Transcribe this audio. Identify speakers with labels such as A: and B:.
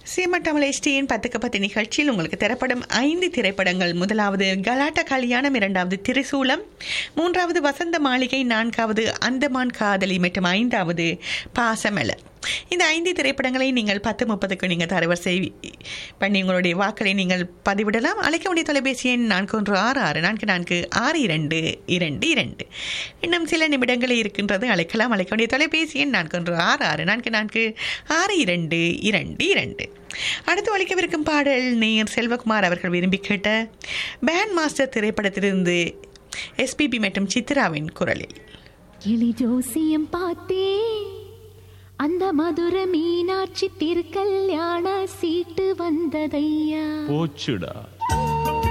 A: சீமட்டமல் எஸ்டியின் பத்துக்கு பத்து நிகழ்ச்சியில் உங்களுக்கு தரப்படும் ஐந்து திரைப்படங்கள் முதலாவது கலாட்ட கல்யாணம் இரண்டாவது திரிசூலம் மூன்றாவது வசந்த மாளிகை நான்காவது அந்தமான் காதலி மற்றும் ஐந்தாவது பாசமலர் இந்த ஐந்து திரைப்படங்களை நீங்கள் பத்து முப்பதுக்கு நீங்கள் தரவரிசை பண்ணி உங்களுடைய வாக்களை நீங்கள் பதிவிடலாம் அழைக்க வேண்டிய தொலைபேசி எண் நான்கு ஒன்று ஆறு ஆறு நான்கு நான்கு ஆறு இரண்டு இரண்டு இரண்டு இன்னும் சில நிமிடங்களே இருக்கின்றது அழைக்கலாம் அழைக்க வேண்டிய தொலைபேசி எண் நான்கு ஒன்று ஆறு ஆறு நான்கு நான்கு ஆறு இரண்டு இரண்டு இரண்டு அடுத்து ஒழிக்கவிருக்கும் பாடல் நேயர் செல்வகுமார் அவர்கள் விரும்பி கேட்ட பேண்ட் மாஸ்டர் திரைப்படத்திலிருந்து எஸ்பிபி மற்றும் சித்ராவின் குரலில்
B: கிளி ஜோசியம் பார்த்தே அந்த மதுர மீனாட்சி திருக்கல்யாண சீட்டு வந்ததையா
C: போச்சுடா